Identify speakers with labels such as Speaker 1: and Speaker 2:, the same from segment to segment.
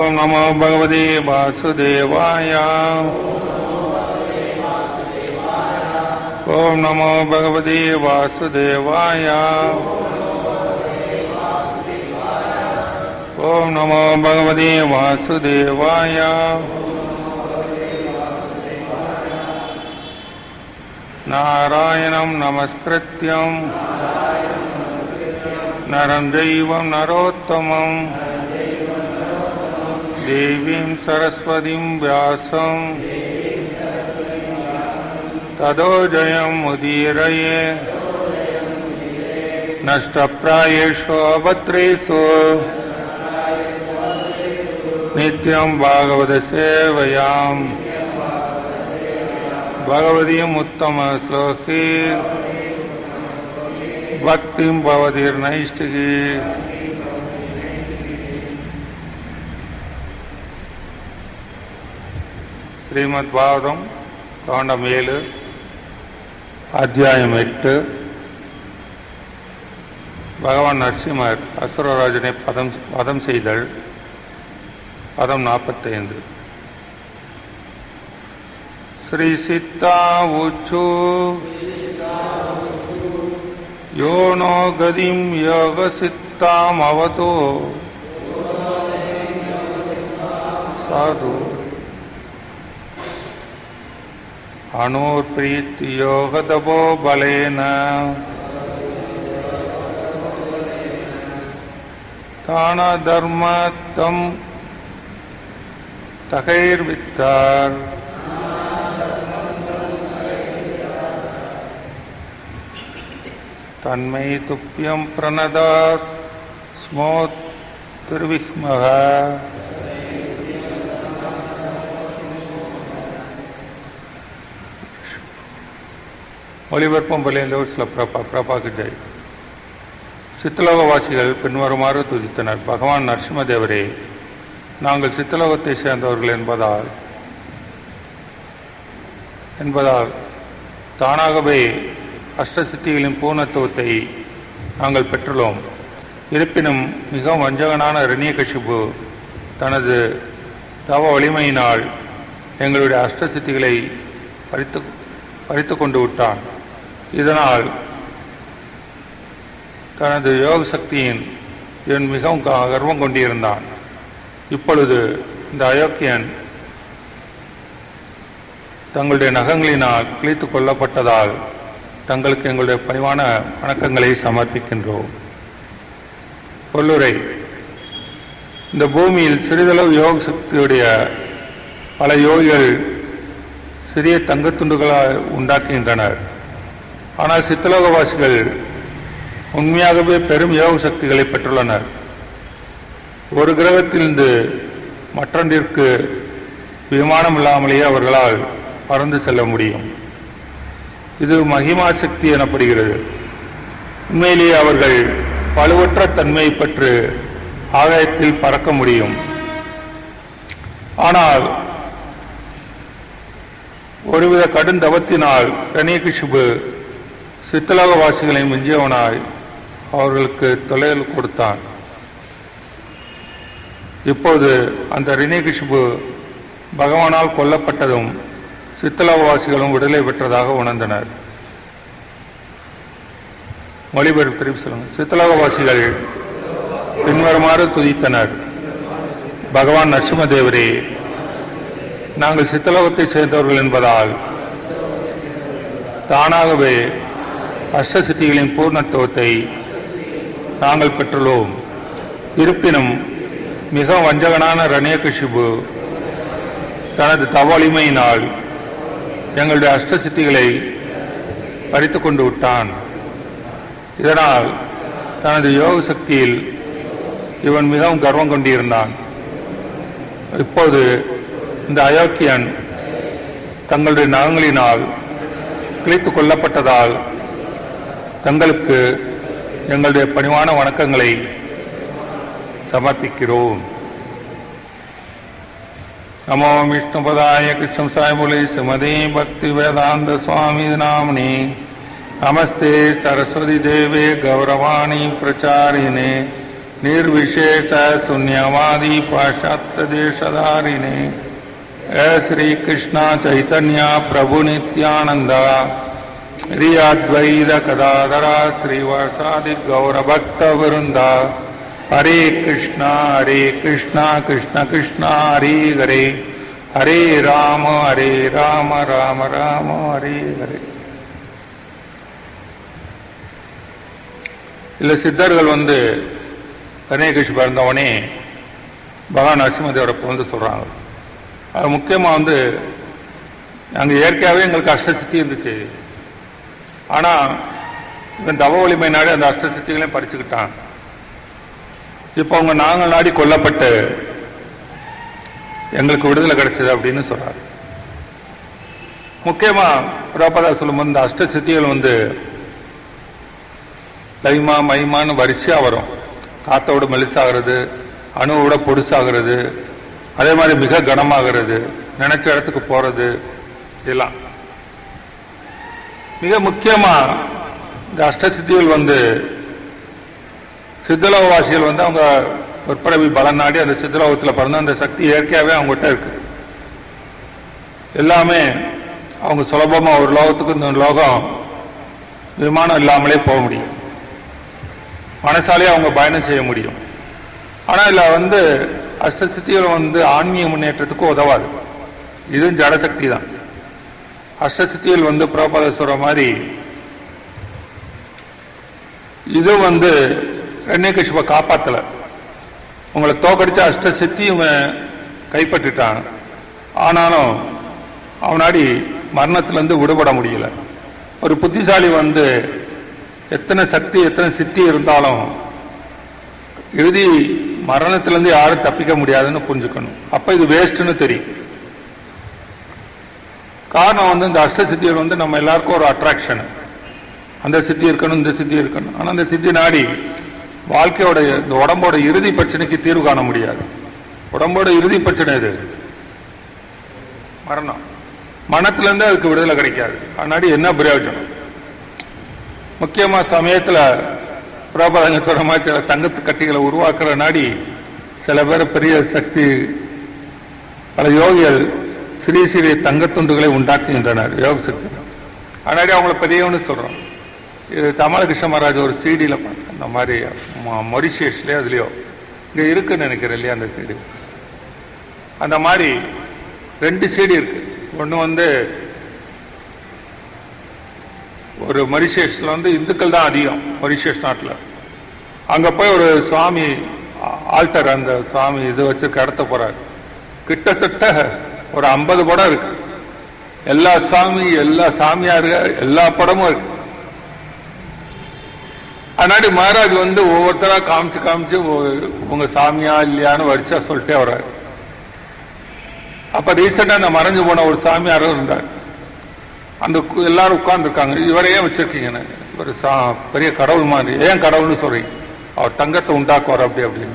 Speaker 1: ॐ नमो भगवते वासुदेवाय ॐ नमो भगवते वासुदेवाय ॐ नमो भगवते वासुदेवाय नारायणं नमस्कृत्यं नरं दैवं नरोत्तमम् देवीं सरस्वतीं व्यासं तदो जयमुदीरये नष्टप्रायेषु अभद्रेषु नित्यं भागवतसेवयाम् भगवतीम् उत्तमश्लोके भक्तिं भवतीर्नैष्टिकी శ్రీమద్ భాగవతం కాండం ఏழு அத்தியாயம் எட்டு பகவான் நரசிம்மர் அசுரராஜனை பதம் வதம் செய்தல் பதம் நாற்பத்தைந்து ஸ்ரீ சித்தா உச்சு யோனோ கதிம் யோக சித்தாம் அவதோ சாது अणुर्प्रीतियोगदपो बलेन ताणधर्मत्वं तकैर्वित्तार् तन्मै तुभ्यं प्रणदा स्मोत्तिर्विह्मः ஒளிபரப்பும் பலியந்தவர் சில பிரபா பிரபாக்கு ஜெய் சித்தலோகவாசிகள் பின்வருமாறு துதித்தனர் பகவான் நரசிம்மதேவரே நாங்கள் சித்தலோகத்தை சேர்ந்தவர்கள் என்பதால் என்பதால் தானாகவே அஷ்டசித்திகளின் பூர்ணத்துவத்தை நாங்கள் பெற்றுள்ளோம் இருப்பினும் மிகவும் வஞ்சகனான இரணியகசிபு தனது தவ வலிமையினால் எங்களுடைய அஷ்டசித்திகளை பறித்து பறித்து கொண்டு விட்டான் இதனால் தனது யோக சக்தியின் இவன் மிகவும் க- கர்வம் கொண்டிருந்தான் இப்பொழுது இந்த அயோக்கியன் தங்களுடைய நகங்களினால் கிழித்து கொல்லப்பட்டதால் தங்களுக்கு எங்களுடைய பணிவான வணக்கங்களை சமர்ப்பிக்கின்றோம் கொல்லுரை இந்த பூமியில் சிறிதளவு யோக சக்தியுடைய பல யோகிகள் சிறிய தங்கத் துண்டுகளால் உண்டாக்குகின்றனர் ஆனால் சித்தலோகவாசிகள் உண்மையாகவே பெரும் யோக சக்திகளை பெற்றுள்ளனர் ஒரு கிரகத்திலிருந்து மற்றொன்றிற்கு விமானம் இல்லாமலேயே அவர்களால் பறந்து செல்ல முடியும் இது மகிமா சக்தி எனப்படுகிறது உண்மையிலேயே அவர்கள் வலுவற்ற தன்மையை பெற்று ஆகாயத்தில் பறக்க முடியும் ஆனால் ஒருவித கடும் தவத்தினால் கணியகிஷிபு சித்தலோகவாசிகளை மிஞ்சியவனாய் அவர்களுக்கு தொலைவில் கொடுத்தான் இப்போது அந்த ரிணிகிஷிபு பகவானால் கொல்லப்பட்டதும் சித்தலோகவாசிகளும் விடுதலை பெற்றதாக உணர்ந்தனர் மொழிபெயர்ப்பு திருப்பி சொல்லுங்க சித்தலோகவாசிகள் பின்வருமாறு துதித்தனர் பகவான் நரசிம்மதேவரே நாங்கள் சித்தலோகத்தை சேர்ந்தவர்கள் என்பதால் தானாகவே அஷ்டசித்திகளின் பூர்ணத்துவத்தை நாங்கள் பெற்றுள்ளோம் இருப்பினும் மிக வஞ்சகனான ரணயகிஷிபு தனது தவலிமையினால் எங்களுடைய அஷ்டசித்திகளை பறித்து கொண்டு விட்டான் இதனால் தனது யோக சக்தியில் இவன் மிகவும் கர்வம் கொண்டிருந்தான் இப்போது இந்த அயோக்கியன் தங்களுடைய நகங்களினால் கிழித்துக் கொல்லப்பட்டதால் தங்களுக்கு எங்களுடைய பணிவான வணக்கங்களை சமர்ப்பிக்கிறோம் நமோ விஷ்ணுபதாய கிருஷ்ணம் சாய்மொழி சுமதே பக்தி வேதாந்த சுவாமி நாமினி நமஸ்தே சரஸ்வதி தேவே கௌரவாணி பிரச்சாரிணே निर्विशेष शून्यवादी पाश्चात्य देशधारिणे हे श्री कृष्ण चैतन्य प्रभु नित्यानंद श्री अद्वैत कदाधरा श्रीवासादि गौर भक्त वृंदा हरे कृष्णा हरे कृष्णा कृष्ण कृष्णा हरे हरे हरे राम हरे राम राम राम हरे हरे இல்ல சித்தர்கள் வந்து கன்னியகிருஷ்ண பிறந்தவனே பகவான் நரசிம்மதேவரை வந்து சொல்றாங்க அது முக்கியமா வந்து அங்க இயற்கையாகவே எங்களுக்கு அஷ்டசித்தி இருந்துச்சு ஆனா இவன் தவ வலிமை நாடி அந்த அஷ்டசித்திகளையும் பறிச்சுக்கிட்டான் இப்போ அவங்க நாங்கள் நாடி கொல்லப்பட்டு எங்களுக்கு விடுதலை கிடைச்சது அப்படின்னு சொல்றாரு முக்கியமா புராபதா சொல்லும்போது இந்த அஷ்ட சித்திகள் வந்து லைமா மைமான்னு வரிசையா வரும் காத்தோட மெலிசாகிறது அணுவோட பொடுசாகிறது அதே மாதிரி மிக கனமாகிறது நினைச்ச இடத்துக்கு போறது இதெல்லாம் மிக முக்கியமா இந்த அஷ்டசித்திகள் வந்து சித்தலோகவாசிகள் வந்து அவங்க பிற்பரவி பலன் நாடி அந்த சித்தலோகத்தில் பிறந்த அந்த சக்தி இயற்கையாகவே அவங்ககிட்ட இருக்கு எல்லாமே அவங்க சுலபமா ஒரு லோகத்துக்கு இந்த லோகம் விமானம் இல்லாமலே போக முடியும் மனசாலே அவங்க பயணம் செய்ய முடியும் ஆனா இதுல வந்து அஷ்டசித்திகள் வந்து ஆன்மீக முன்னேற்றத்துக்கு உதவாது இதுவும் ஜடசக்தி தான் அஷ்டசித்திகள் வந்து பிரபாத சொல்ற மாதிரி இது வந்து கண்ணியகசிப்பை காப்பாத்தல உங்களை தோக்கடிச்ச அஷ்டசித்தி இவங்க கைப்பற்றிட்டான் ஆனாலும் அவனாடி மரணத்திலிருந்து விடுபட முடியல ஒரு புத்திசாலி வந்து எத்தனை சக்தி எத்தனை சித்தி இருந்தாலும் இறுதி மரணத்திலிருந்து யாரும் தப்பிக்க முடியாதுன்னு புரிஞ்சுக்கணும் அப்ப இது வேஸ்ட்னு தெரியும் காரணம் வந்து இந்த அஷ்ட சித்திகள் வந்து நம்ம எல்லாருக்கும் ஒரு அட்ராக்ஷன் அந்த சித்தி இருக்கணும் இந்த சித்தி இருக்கணும் ஆனா அந்த சித்தி நாடி வாழ்க்கையோட இந்த உடம்போட இறுதி பிரச்சனைக்கு தீர்வு காண முடியாது உடம்போட இறுதி பிரச்சனை இது மரணம் மனத்திலிருந்து அதுக்கு விடுதலை கிடைக்காது அதனாடி என்ன பிரயோஜனம் முக்கியமா சமயத்துல பிரபாதங்க சொல்ற மாதிரி சில தங்கத்து கட்டிகளை உருவாக்குற நாடி சில பேர் பெரிய சக்தி பல யோகிகள் சிறிய சிறிய தங்கத்துண்டுகளை உண்டாக்குகின்றனர் யோக சக்தி அதனாடி அவங்கள பெரியவன்னு சொல்றோம் இது தமலகிருஷ்ண மகாராஜ் ஒரு சீடியில பார்த்தேன் அந்த மாதிரி மொரிஷியஸ்லயோ அதுலயோ இங்க இருக்குன்னு நினைக்கிறேன் இல்லையா அந்த சீடி அந்த மாதிரி ரெண்டு சீடி இருக்கு ஒன்று வந்து ஒரு மொரிஷியஸ்ல வந்து இந்துக்கள் தான் அதிகம் மொரிஷியஸ் நாட்டில் அங்க போய் ஒரு சுவாமி ஆல்டர் அந்த சுவாமி இது வச்சிருக்க இடத்த போறாரு கிட்டத்தட்ட ஒரு ஐம்பது படம் இருக்கு எல்லா சாமி எல்லா சாமியாரு எல்லா படமும் இருக்கு அதனாடி மகாராஜ் வந்து ஒவ்வொருத்தரா காமிச்சு காமிச்சு உங்க சாமியா இல்லையான்னு வரிசா சொல்லிட்டே வர்றாரு அப்ப ரீசெண்டா நான் மறைஞ்சு போன ஒரு சாமியாரும் இருந்தார் அந்த எல்லாரும் உட்கார்ந்துருக்காங்க இவரையே வச்சிருக்கீங்க ஒரு பெரிய கடவுள் மாதிரி ஏன் கடவுள்னு சொல்றீங்க அவர் தங்கத்தை உண்டாக்குவார் அப்படி அப்படின்னு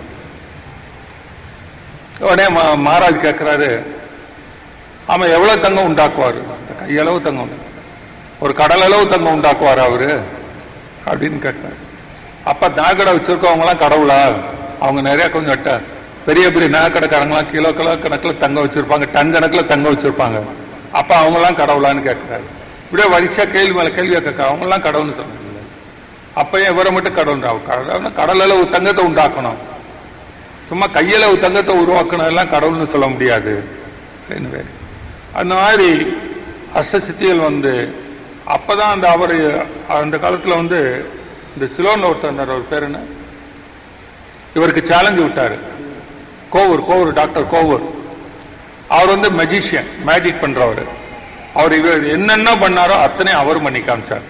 Speaker 1: உடனே மகாராஜ் கேட்கிறாரு ஆமா எவ்வளவு தங்கம் உண்டாக்குவாரு அந்த கையளவு தங்கம் ஒரு கடல் அளவு தங்கம் உண்டாக்குவார் அவரு அப்படின்னு கேட்டார் அப்ப நாகடை வச்சிருக்கவங்க எல்லாம் கடவுளா அவங்க நிறைய கொஞ்சம் பெரிய பெரிய நகைக்கடைக்காரங்களாம் கிலோ கிலோ கணக்கில் தங்க வச்சிருப்பாங்க டன் கணக்கில் தங்க வச்சிருப்பாங்க அப்ப அவங்க எல்லாம் கடவுளான்னு கேட்கிறாரு இப்படியே வரிசையா கேள்வி மேல கேள்வியா கேட்க அவங்க எல்லாம் கடவுள்னு சொன்னாங்க அப்பயும் இவரை மட்டும் கடவுள் கடல் அளவு தங்கத்தை உண்டாக்கணும் சும்மா கையளவு தங்கத்தை உருவாக்கணும் எல்லாம் கடவுள்னு சொல்ல முடியாது அந்த மாதிரி அஷ்டசித்திகள் வந்து அப்பதான் அந்த அவர் அந்த காலத்துல வந்து இந்த சிலோன் ஒருத்தர் ஒரு பேர் என்ன இவருக்கு சேலஞ்சு விட்டாரு கோவூர் கோவூர் டாக்டர் கோவூர் அவர் வந்து மெஜிஷியன் மேஜிக் பண்றவர் அவர் இவர் என்னென்ன பண்ணாரோ அத்தனை அவர் பண்ணி காமிச்சார்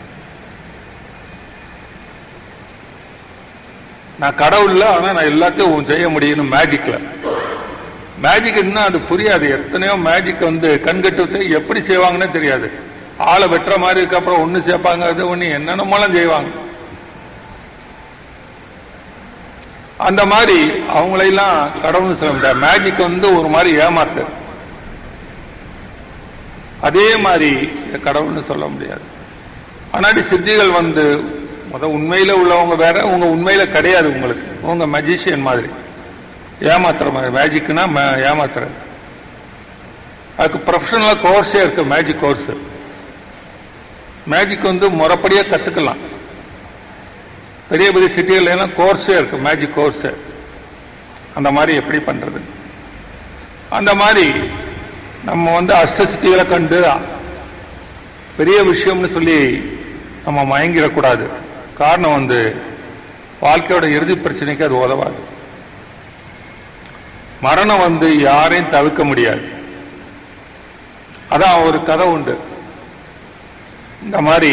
Speaker 1: நான் கடவுள்ல ஆனா நான் எல்லாத்தையும் செய்ய முடியும் மேஜிக்ல மேஜிக் என்ன அது புரியாது எத்தனையோ மேஜிக் வந்து கண்கட்டு எப்படி செய்வாங்கன்னு தெரியாது ஆளை வெட்டுற மாதிரி இருக்கு அப்புறம் ஒண்ணு சேர்ப்பாங்க அது ஒண்ணு என்னென்னமோலாம் செய்வாங்க அந்த மாதிரி அவங்களையெல்லாம் கடவுள்னு சொல்ல முடியாது மேஜிக் வந்து ஒரு மாதிரி ஏமாத்து அதே மாதிரி கடவுள்னு சொல்ல முடியாது ஆனாடி சித்திகள் வந்து முத உண்மையில உள்ளவங்க வேற உங்க உண்மையில கிடையாது உங்களுக்கு உங்க மஜிஷியன் மாதிரி ஏமாத்துற மாதிரி மேஜிக்னா ஏமாத்துற அதுக்கு ப்ரொஃபஷனலாக கோர்ஸே இருக்கு மேஜிக் கோர்ஸ் மேஜிக் வந்து முறைப்படியா கத்துக்கலாம் பெரிய பெரிய சிட்டிகள் எல்லாம் கோர்ஸே இருக்கு மேஜிக் கோர்ஸ் அந்த மாதிரி எப்படி பண்றது அந்த மாதிரி நம்ம வந்து அஷ்ட சித்திகளை கண்டு பெரிய விஷயம்னு சொல்லி நம்ம மயங்கிடக்கூடாது காரணம் வந்து வாழ்க்கையோட இறுதி பிரச்சனைக்கு அது உதவாது மரணம் வந்து யாரையும் தவிர்க்க முடியாது அதான் ஒரு கதை உண்டு இந்த மாதிரி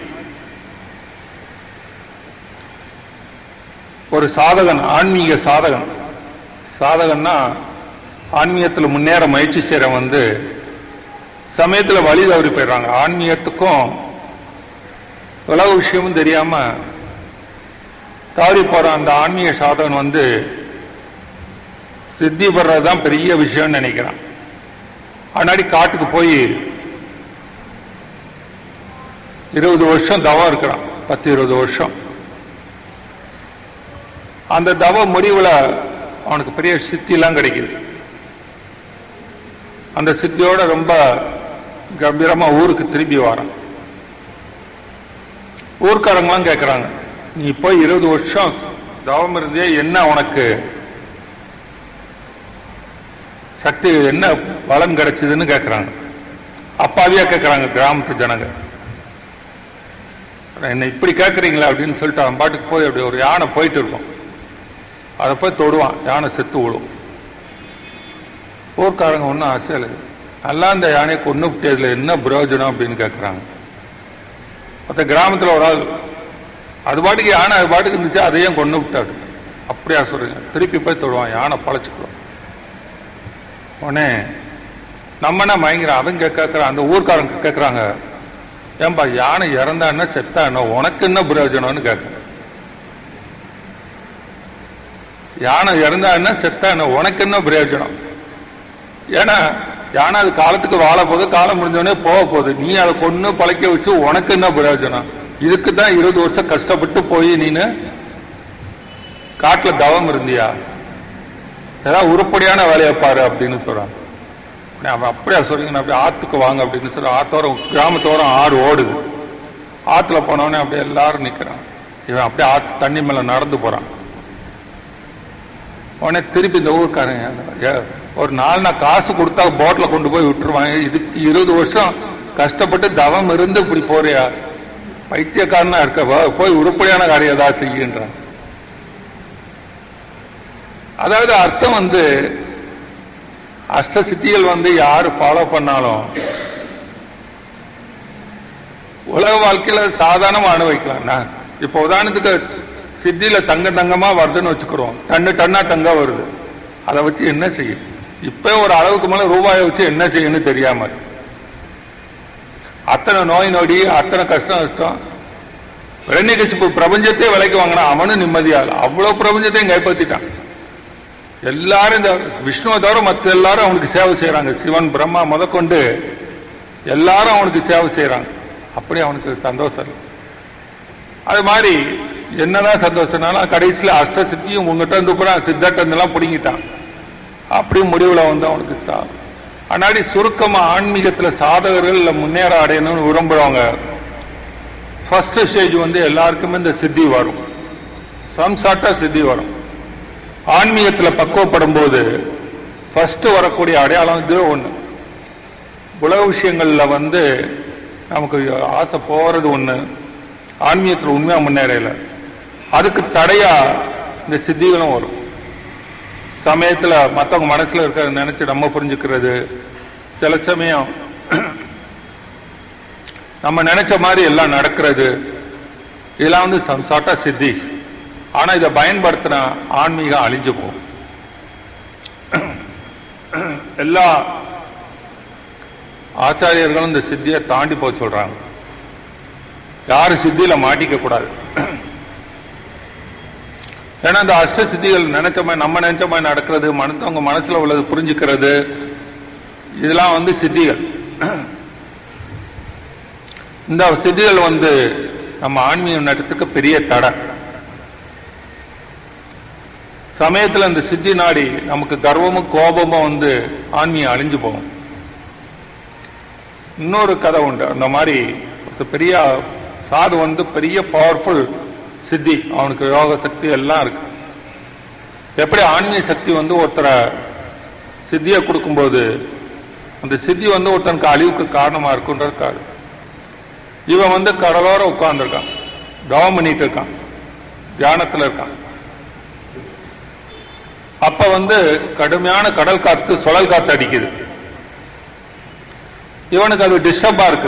Speaker 1: ஒரு சாதகன் ஆன்மீக சாதகன் சாதகன்னா ஆன்மீகத்தில் முன்னேற முயற்சி செய்யற வந்து சமயத்துல வழி தவறி போயிடுறாங்க ஆன்மீகத்துக்கும் உலக விஷயமும் தெரியாம தவறி போற அந்த ஆன்மீக சாதகன் வந்து சித்தி பெறதுதான் பெரிய விஷயம்னு நினைக்கிறான் முன்னாடி காட்டுக்கு போய் இருபது வருஷம் தவம் இருக்கிறான் பத்து இருபது வருஷம் அந்த தவ முடிவுல அவனுக்கு பெரிய சித்தி எல்லாம் கிடைக்குது அந்த சித்தியோட ரொம்ப கம்பீரமா ஊருக்கு திரும்பி வரான் ஊர்க்காரங்களாம் கேட்கறாங்க நீ போய் இருபது வருஷம் தவம் இருந்தே என்ன உனக்கு சக்தி என்ன பலன் கிடைச்சதுன்னு கேட்கறாங்க அப்பாவியா கேட்கறாங்க கிராமத்து ஜனங்க என்ன இப்படி கேட்கறீங்களா அப்படின்னு சொல்லிட்டு அவன் பாட்டுக்கு போய் அப்படி ஒரு யானை போயிட்டு இருக்கும் அதை போய் தொடுவான் யானை செத்து விழும் ஊர்க்காரங்க ஒன்றும் அசையல நல்லா இந்த யானையை கொண்டு விட்டதுல என்ன பிரயோஜனம் அப்படின்னு கேட்குறாங்க மற்ற கிராமத்தில் ஒரு ஆள் அது பாட்டுக்கு யானை அது பாட்டுக்கு இருந்துச்சு அதையும் கொண்டு விட்டாரு அப்படியா சொல்றீங்க திருப்பி போய் தொடுவான் யானை பழச்சிக்கிறோம் உடனே நம்ம என்ன மயங்கிறோம் அவங்க கேட்கறான் அந்த ஊர்க்காரங்க கேட்கறாங்க ஏன்பா யானை இறந்தா என்ன செத்தா என்ன உனக்கு என்ன பிரயோஜனம்னு கேட்க யானை இறந்தா என்ன செத்தா என்ன உனக்கு என்ன பிரயோஜனம் ஏன்னா யானை அது காலத்துக்கு வாழ போகுது காலம் முடிஞ்சோடனே போக போகுது நீ அதை கொண்டு பழக்க வச்சு உனக்கு என்ன பிரயோஜனம் இதுக்கு தான் இருபது வருஷம் கஷ்டப்பட்டு போய் நீனு காட்டுல தவம் இருந்தியா ஏதாவது உருப்படியான வேலையை பாரு அப்படின்னு சொல்றான் அவன் அப்படியா சொல்றீங்க அப்படியே ஆத்துக்கு வாங்க அப்படின்னு சொல்லி ஆத்தோரம் கிராமத்தோரம் ஆறு ஓடுது ஆத்துல போனவனே அப்படியே எல்லாரும் நிக்கிறான் இவன் அப்படியே ஆத்து தண்ணி மேல நடந்து போறான் உடனே திருப்பி இந்த ஊருக்காரங்க ஒரு நாள் நான் காசு கொடுத்தா போட்ல கொண்டு போய் விட்டுருவாங்க இதுக்கு இருபது வருஷம் கஷ்டப்பட்டு தவம் இருந்து இப்படி போறியா பைத்தியக்காரனா இருக்க போய் உருப்படியான காரியம் ஏதாவது செய்கின்றான் அதாவது அர்த்தம் வந்து அஷ்ட சித்திகள் வந்து யாரு ஃபாலோ பண்ணாலும் உலக வாழ்க்கையில சாதாரணமா அனுபவிக்கலாம் இப்ப உதாரணத்துக்கு சித்தியில தங்க தங்கமா வருதுன்னு வச்சுக்கிறோம் டன்னு டன்னா தங்கா வருது அதை வச்சு என்ன செய்யும் இப்ப ஒரு அளவுக்கு மேல ரூபாயை வச்சு என்ன செய்யணும்னு தெரியாம அத்தனை நோய் நொடி அத்தனை கஷ்டம் நஷ்டம் இரண்யகசிப்பு பிரபஞ்சத்தையே விலைக்கு வாங்கினா அவனும் நிம்மதியால் அவ்வளவு பிரபஞ்சத்தையும் கைப்பற்றிட்டான் எல்லாரும் இந்த விஷ்ணுவை தவிர மற்ற எல்லாரும் அவனுக்கு சேவை செய்யறாங்க சிவன் பிரம்மா முதற்கொண்டு எல்லாரும் அவனுக்கு சேவை செய்யறாங்க அப்படி அவனுக்கு சந்தோஷம் அது மாதிரி என்னதான் சந்தோஷம்னாலும் கடைசியில் அஷ்ட சித்தியும் உங்ககிட்ட இருந்து பூரா சித்தட்டெல்லாம் பிடுங்கிட்டான் அப்படி முடிவுல வந்து அவனுக்கு சா அன்னாடி சுருக்கமா ஆன்மீகத்துல சாதகர்கள் இல்ல முன்னேற அடையணும்னு விரும்புறவங்க ஃபர்ஸ்ட் ஸ்டேஜ் வந்து எல்லாருக்குமே இந்த சித்தி வரும் சம்சாட்டா சித்தி வரும் ஆன்மீகத்துல பக்குவப்படும் போது ஃபர்ஸ்ட் வரக்கூடிய அடையாளம் இது ஒண்ணு உலக விஷயங்கள்ல வந்து நமக்கு ஆசை போறது ஒண்ணு ஆன்மீகத்துல உண்மையா முன்னேறல அதுக்கு தடையா இந்த சித்திகளும் வரும் சமயத்துல மத்தவங்க மனசுல இருக்க நினைச்சு நம்ம புரிஞ்சுக்கிறது சில சமயம் நம்ம நினைச்ச மாதிரி எல்லாம் நடக்கிறது இதெல்லாம் வந்து சம்சாட்டா சித்தி ஆனா இதை பயன்படுத்தின ஆன்மீகம் அழிஞ்சு போகும் எல்லா ஆச்சாரியர்களும் இந்த சித்தியை தாண்டி போக சொல்றாங்க யாரும் சித்தியில மாட்டிக்க கூடாது ஏன்னா இந்த அஷ்ட சித்திகள் நினைச்ச மாதிரி நம்ம நினைச்ச மாதிரி நடக்கிறது மனத்தவங்க மனசுல உள்ளது புரிஞ்சுக்கிறது இதெல்லாம் வந்து சித்திகள் இந்த சித்திகள் வந்து நம்ம ஆன்மீக முன்னேற்றத்துக்கு பெரிய தடை சமயத்துல இந்த சித்தி நாடி நமக்கு கர்வமும் கோபமும் வந்து ஆன்மீகம் அழிஞ்சு போகும் இன்னொரு கதை உண்டு அந்த மாதிரி ஒரு பெரிய சாது வந்து பெரிய பவர்ஃபுல் சித்தி அவனுக்கு யோக சக்தி எல்லாம் இருக்கு எப்படி ஆன்மீக சக்தி வந்து ஒருத்தரை சித்தியை கொடுக்கும்போது அந்த சித்தி வந்து ஒருத்தனுக்கு அழிவுக்கு காரணமா இருக்குன்றது இவன் வந்து கடலோர உட்கார்ந்துருக்கான் தவம் பண்ணிட்டு இருக்கான் தியானத்துல இருக்கான் அப்ப வந்து கடுமையான கடல் காத்து சுழல் காத்து அடிக்குது இவனுக்கு அது டிஸ்டர்பா இருக்கு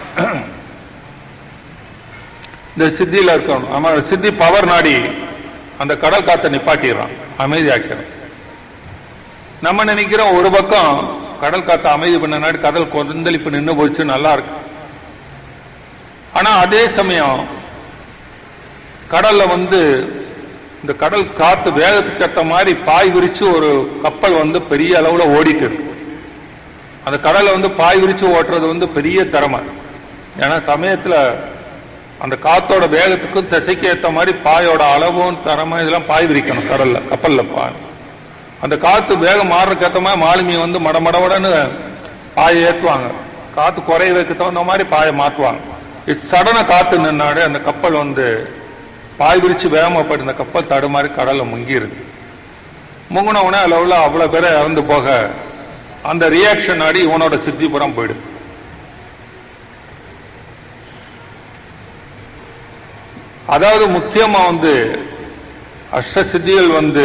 Speaker 1: இந்த சித்தியில இருக்கணும் ஆமா சித்தி பவர் நாடி அந்த கடல் காத்தை நிப்பாட்டிடுறான் அமைதியாக்கிறான் நம்ம நினைக்கிறோம் ஒரு பக்கம் கடல் காத்தை அமைதி பண்ண நாடு கடல் கொந்தளிப்பு நின்று போச்சு நல்லா இருக்கு ஆனா அதே சமயம் கடல்ல வந்து இந்த கடல் காத்து வேகத்துக்கு ஏற்ற மாதிரி பாய் விரிச்சு ஒரு கப்பல் வந்து பெரிய அளவுல ஓடிட்டு இருக்கு அந்த கடலை வந்து பாய் விரிச்சு ஓட்டுறது வந்து பெரிய திறமை ஏன்னா சமயத்துல அந்த காத்தோட வேகத்துக்கும் திசைக்கு ஏற்ற மாதிரி பாயோட அளவும் திறமை இதெல்லாம் பாய் விரிக்கணும் கடல்ல கப்பல்ல பாய் அந்த காத்து வேகம் மாறுறதுக்கு ஏற்ற மாதிரி மாலுமி வந்து மடமடவடன்னு பாயை ஏற்றுவாங்க காத்து குறையதுக்கு தகுந்த மாதிரி பாயை மாற்றுவாங்க சடன காத்து நின்னாடு அந்த கப்பல் வந்து பாய் விரிச்சு வேகமாப்பட்டு இந்த கப்பல் தடுமாறி கடல்ல முங்கிருது முங்கின உடனே அதில் உள்ள அவ்வளவு பேரை இறந்து போக அந்த ரியாக்ஷன் ஆடி இவனோட சித்திபுரம் போயிடுது அதாவது முக்கியமா வந்து அஷ்ட சித்திகள் வந்து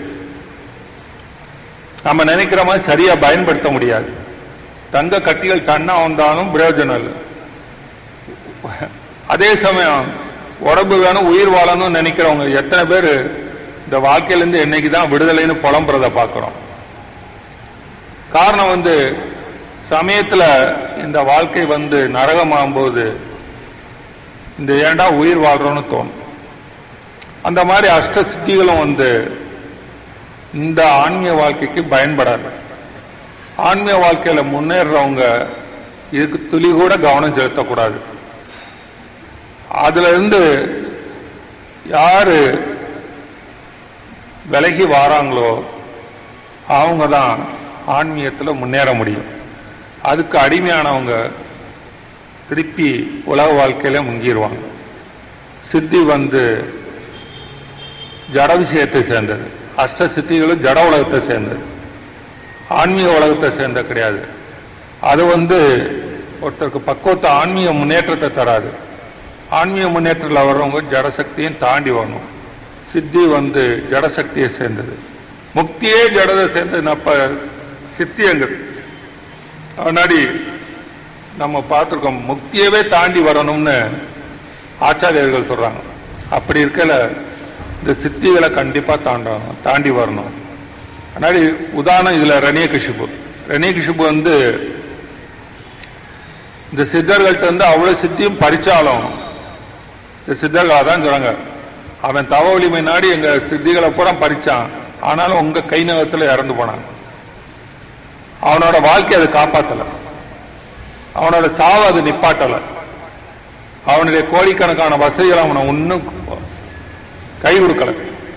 Speaker 1: நம்ம நினைக்கிற மாதிரி சரியா பயன்படுத்த முடியாது தங்க கட்டிகள் டன்னா வந்தாலும் பிரயோஜனம் இல்லை அதே சமயம் உடம்பு வேணும் உயிர் வாழணும்னு நினைக்கிறவங்க எத்தனை பேர் இந்த வாழ்க்கையிலேருந்து என்னைக்கு தான் விடுதலைன்னு புலம்புறத பார்க்குறோம் காரணம் வந்து சமயத்துல இந்த வாழ்க்கை வந்து நரகமாகும்போது இந்த ஏண்டா உயிர் வாழ்றோம்னு தோணும் அந்த மாதிரி அஷ்ட சித்திகளும் வந்து இந்த ஆன்மீக வாழ்க்கைக்கு பயன்படாது ஆன்மீக வாழ்க்கையில முன்னேறவங்க இதுக்கு துளி கூட கவனம் செலுத்தக்கூடாது அதுல இருந்து யாரு விலகி வாராங்களோ அவங்க தான் ஆன்மீகத்தில் முன்னேற முடியும் அதுக்கு அடிமையானவங்க திருப்பி உலக வாழ்க்கையில முங்கிடுவாங்க சித்தி வந்து ஜட விஷயத்தை சேர்ந்தது அஷ்ட சித்திகளும் ஜட உலகத்தை சேர்ந்தது ஆன்மீக உலகத்தை சேர்ந்த கிடையாது அது வந்து ஒருத்தருக்கு பக்குவத்தை ஆன்மீக முன்னேற்றத்தை தராது ஆன்மீக முன்னேற்றத்தில் வர்றவங்க ஜடசக்தியும் தாண்டி வரணும் சித்தி வந்து ஜடசக்தியை சேர்ந்தது முக்தியே ஜடதை சேர்ந்தது அப்ப சித்தியங்கள் முன்னாடி நம்ம பார்த்துருக்கோம் முக்தியவே தாண்டி வரணும்னு ஆச்சாரியர்கள் சொல்றாங்க அப்படி இருக்கல இந்த சித்திகளை கண்டிப்பா தாண்டணும் தாண்டி வரணும் முன்னாடி உதாரணம் இதுல ரணிய கிஷிபு ரணிய கிஷிபு வந்து இந்த சித்தர்கள்ட்ட வந்து அவ்வளவு சித்தியும் பறிச்சாலும் இந்த சித்தர்கள் அதான் சொல்றாங்க அவன் தவ வலிமை நாடி எங்க சித்திகளை பூரா பறிச்சான் ஆனாலும் உங்க கை நகத்துல இறந்து போனாங்க அவனோட வாழ்க்கை அது காப்பாத்தல அவனோட சாவு அது நிப்பாட்டல அவனுடைய கோடிக்கணக்கான வசதிகள் அவனை ஒன்னும் கை கொடுக்கல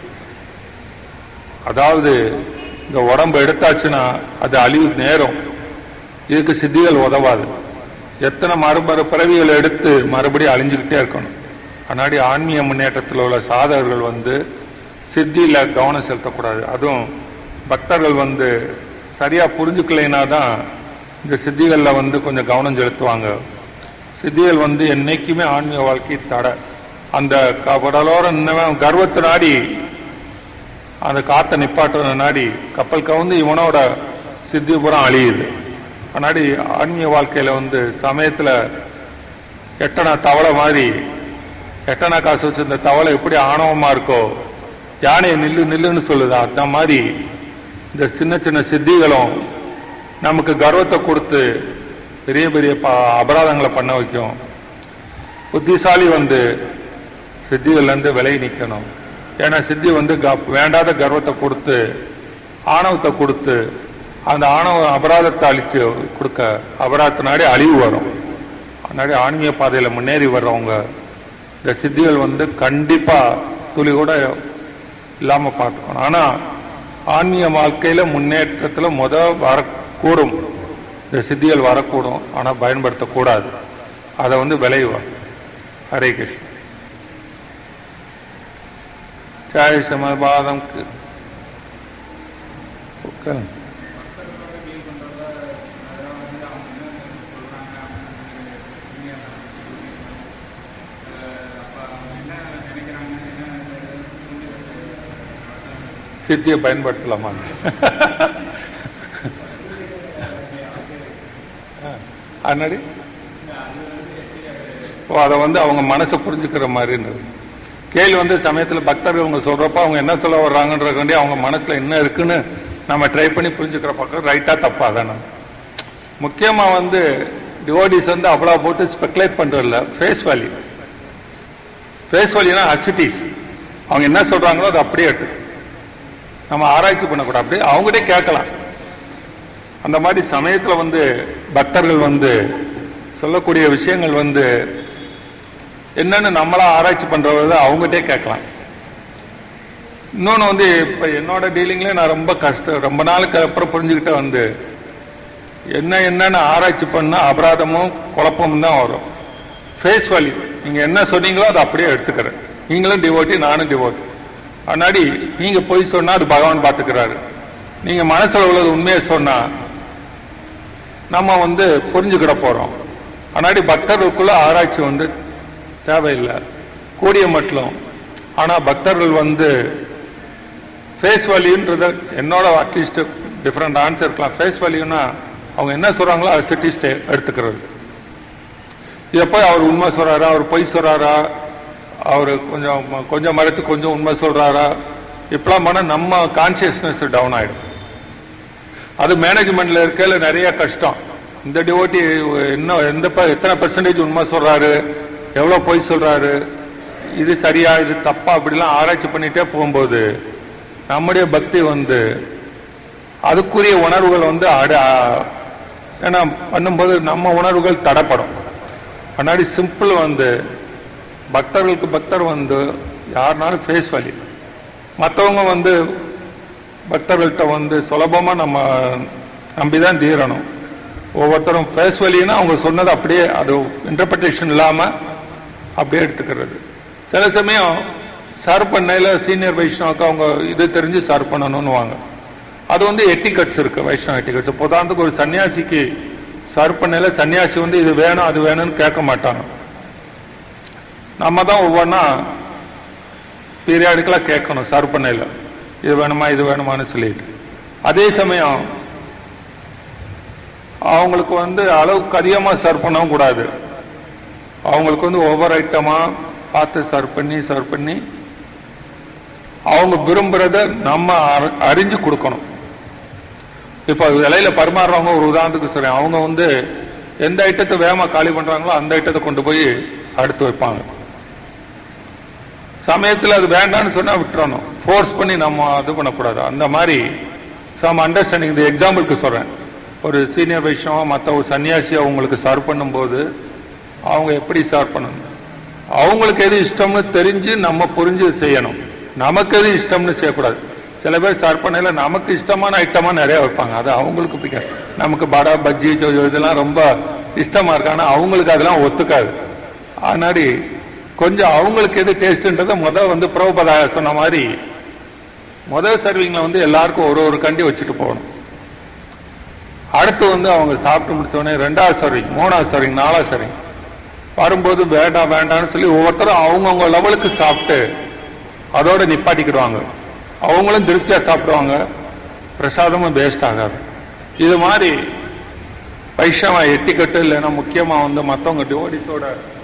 Speaker 1: அதாவது இந்த உடம்பு எடுத்தாச்சுன்னா அது அழிவு நேரம் இதுக்கு சித்திகள் உதவாது எத்தனை மறுமறு பிறவிகள் எடுத்து மறுபடியும் அழிஞ்சுக்கிட்டே இருக்கணும் முன்னாடி ஆன்மீக முன்னேற்றத்தில் உள்ள சாதகர்கள் வந்து சித்தியில கவனம் செலுத்தக்கூடாது அதுவும் பக்தர்கள் வந்து சரியா புரிஞ்சுக்கலைன்னா தான் இந்த சித்திகள்ல வந்து கொஞ்சம் கவனம் செலுத்துவாங்க சித்திகள் வந்து என்னைக்குமே ஆன்மீக வாழ்க்கை தடை அந்த கடலோர இன்னவன் கர்வத்தை நாடி அந்த காத்தை நிப்பாட்டுற நாடி கப்பல் கவுந்து இவனோட சித்திபுரம் அழியுது முன்னாடி ஆன்மீக வாழ்க்கையில வந்து சமயத்துல எட்டனா தவளை மாதிரி எட்டனா காசு வச்சிருந்த தவளை எப்படி ஆணவமா இருக்கோ யானையை நில்லு நில்லுன்னு சொல்லுது அந்த மாதிரி இந்த சின்ன சின்ன சித்திகளும் நமக்கு கர்வத்தை கொடுத்து பெரிய பெரிய ப- அபராதங்களை பண்ண வைக்கும் புத்திசாலி வந்து சித்திகள்ல இருந்து விலகி நிக்கணும் ஏன்னா சித்தி வந்து க- வேண்டாத கர்வத்தை கொடுத்து ஆணவத்தை கொடுத்து அந்த ஆணவ அபராதத்தை அழிச்சு கொடுக்க அபராதத்தினாடி அழிவு வரும் அதனாடி ஆன்மீக பாதையில முன்னேறி வர்றவங்க இந்த சித்திகள் வந்து கண்டிப்பா துளி கூட இல்லாம பார்த்துக்கணும் ஆனா ஆன்மீக வாழ்க்கையில முன்னேற்றத்துல முத வரக்கூடும் இந்த சித்திகள் வரக்கூடும் ஆனா பயன்படுத்தக்கூடாது அதை வந்து விளைவா ஹரே கிருஷ்ணன் ஜாய் சமபாதம் சித்தியை பயன்படுத்தலாமா அண்ணாடி ஓ அதை வந்து அவங்க மனசை புரிஞ்சுக்கிற மாதிரின்றது கேள்வி வந்து சமயத்துல பக்தர்கள் அவங்க சொல்றப்ப அவங்க என்ன சொல்ல வர்றாங்கன்றக்காண்டி அவங்க மனசுல என்ன இருக்குன்னு நம்ம ட்ரை பண்ணி புரிஞ்சுக்கிற பக்கம் ரைட்டா தப்பா தானே முக்கியமா வந்து டிவோடிஸ் வந்து அவ்வளவு போட்டு ஸ்பெகுலேட் பண்றதில்ல ஃபேஸ் வேல்யூ ஃபேஸ் வேல்யூனா அசிட்டிஸ் அவங்க என்ன சொல்றாங்களோ அதை அப்படியே எடுத்து நம்ம ஆராய்ச்சி பண்ணக்கூடாது அப்படியே அவங்ககிட்டே கேட்கலாம் அந்த மாதிரி சமயத்துல வந்து பக்தர்கள் வந்து சொல்லக்கூடிய விஷயங்கள் வந்து என்னன்னு நம்மளா ஆராய்ச்சி பண்றத அவங்ககிட்டே கேட்கலாம் இன்னொன்னு வந்து இப்ப என்னோட டீலிங்ல நான் ரொம்ப கஷ்டம் ரொம்ப நாளுக்கு அப்புறம் புரிஞ்சுக்கிட்ட வந்து என்ன என்னன்னு ஆராய்ச்சி பண்ணா அபராதமும் குழப்பமும் தான் வரும் ஃபேஸ் வேல்யூ நீங்க என்ன சொன்னீங்களோ அதை அப்படியே எடுத்துக்கிறேன் நீங்களும் டிவோட்டி நானும் டிவோட்டி முன்னாடி நீங்க போய் சொன்னா அது பகவான் பார்த்துக்கிறாரு நீங்க மனசுல உள்ளது உண்மையை சொன்னா நம்ம வந்து புரிஞ்சுக்கிட போறோம் முன்னாடி பக்தர்களுக்குள்ள ஆராய்ச்சி வந்து தேவையில்லை கூடிய மட்டும் ஆனா பக்தர்கள் வந்து ஃபேஸ் வேல்யூன்றத என்னோட அட்லீஸ்ட் டிஃப்ரெண்ட் ஆன்சர் இருக்கலாம் ஃபேஸ் வேல்யூனா அவங்க என்ன சொல்றாங்களோ அதை சிட்டிஸ்ட் எடுத்துக்கிறது இதை போய் அவர் உண்மை சொல்றாரா அவர் பொய் சொல்றாரா அவர் கொஞ்சம் கொஞ்சம் மறைச்சு கொஞ்சம் உண்மை சொல்றாரா இப்பெல்லாம் பண்ணா நம்ம கான்சியஸ்னஸ் டவுன் ஆயிடும் அது மேனேஜ்மெண்ட்ல இருக்கையில நிறைய கஷ்டம் இந்த டிவோட்டி என்ன எந்த ப- எத்தனை பெர்சன்டேஜ் உண்மை சொல்றாரு எவ்வளவு பொய் சொல்றாரு இது சரியா இது தப்பா அப்படிலாம் ஆராய்ச்சி பண்ணிட்டே போகும்போது நம்முடைய பக்தி வந்து அதுக்குரிய உணர்வுகள் வந்து அட ஏன்னா பண்ணும்போது நம்ம உணர்வுகள் தடப்படும் முன்னாடி சிம்பிள் வந்து பக்தர்களுக்கு பக்தர் வந்து யாருனாலும் ஃபேஸ் வேல்யூ மற்றவங்க வந்து பக்தர்கள்ட்ட வந்து சுலபமா நம்ம நம்பிதான் தீரணும் ஒவ்வொருத்தரும் ஃபேஸ் வேல்யூனா அவங்க சொன்னது அப்படியே அது இன்டர்பிரேஷன் இல்லாம அப்படியே எடுத்துக்கிறது சில சமயம் சர்வ் பண்ணையில சீனியர் வைஷ்ணவுக்கு அவங்க இது தெரிஞ்சு சர்வ் பண்ணணும்னு வாங்க அது வந்து எட்டிகட்ஸ் இருக்கு வைஷ்ணவ எட்டிகட்ஸ் உதாரணத்துக்கு ஒரு சன்னியாசிக்கு சர்வ் பண்ணையில சன்னியாசி வந்து இது வேணும் அது வேணும்னு கேட்க மாட்டாங்க நம்ம தான் ஒவ்வொன்றா பீரியாடிக்கலா கேட்கணும் சர்வ் பண்ணையில இது வேணுமா இது வேணுமான்னு சொல்லிட்டு அதே சமயம் அவங்களுக்கு வந்து அளவுக்கு அதிகமா சர்வ் பண்ணவும் கூடாது அவங்களுக்கு வந்து ஒவ்வொரு ஐட்டமா பார்த்து சர்வ் பண்ணி சர்வ் பண்ணி அவங்க விரும்புறத நம்ம அற- அறிஞ்சு கொடுக்கணும் இப்ப இலையில பரிமாறுறவங்க ஒரு உதாரணத்துக்கு சொல்றேன் அவங்க வந்து எந்த ஐட்டத்தை வேகமா காலி பண்றாங்களோ அந்த ஐட்டத்தை கொண்டு போய் அடுத்து வைப்பாங்க சமயத்துல அது வேண்டாம்னு சொன்னா விட்டுறணும் ஃபோர்ஸ் பண்ணி நம்ம இது பண்ணக்கூடாது அந்த மாதிரி சம் அண்டர்ஸ்டாண்டிங் இந்த எக்ஸாம்பிளுக்கு சொல்றேன் ஒரு சீனியர் வைஷ்ணவா மற்ற ஒரு சன்னியாசி அவங்களுக்கு சர்வ் பண்ணும்போது அவங்க எப்படி சர்வ் பண்ணணும் அவங்களுக்கு எது இஷ்டம்னு தெரிஞ்சு நம்ம புரிஞ்சு செய்யணும் நமக்கு எது இஷ்டம்னு செய்யக்கூடாது சில பேர் சர்வ் பண்ணையில நமக்கு இஷ்டமான ஐட்டமா நிறைய வைப்பாங்க அது அவங்களுக்கு பிடிக்காது நமக்கு படா பஜ்ஜி சோஜோ இதெல்லாம் ரொம்ப இஷ்டமா இருக்கு ஆனா அவங்களுக்கு அதெல்லாம் ஒத்துக்காது ஆனாடி கொஞ்சம் அவங்களுக்கு எது டேஸ்ட்ன்றத முதல் வந்து பிரபுபதா சொன்ன மாதிரி முதல் சர்விங்ல வந்து எல்லாருக்கும் ஒரு ஒரு கண்டி வச்சுட்டு போகணும் அடுத்து வந்து அவங்க சாப்பிட்டு முடிச்ச உடனே ரெண்டாவது சர்விங் மூணாவது சர்விங் நாலாவது சர்விங் வரும்போது வேண்டாம் வேண்டாம்னு சொல்லி ஒவ்வொருத்தரும் அவங்கவுங்க லெவலுக்கு சாப்பிட்டு அதோட நிப்பாட்டிக்கிடுவாங்க அவங்களும் திருப்தியா சாப்பிடுவாங்க பிரசாதமும் வேஸ்ட் ஆகாது இது மாதிரி வைஷ்ணவ எட்டிக்கட்டு இல்லைன்னா முக்கியமா வந்து மற்றவங்க டிவோடிஸோட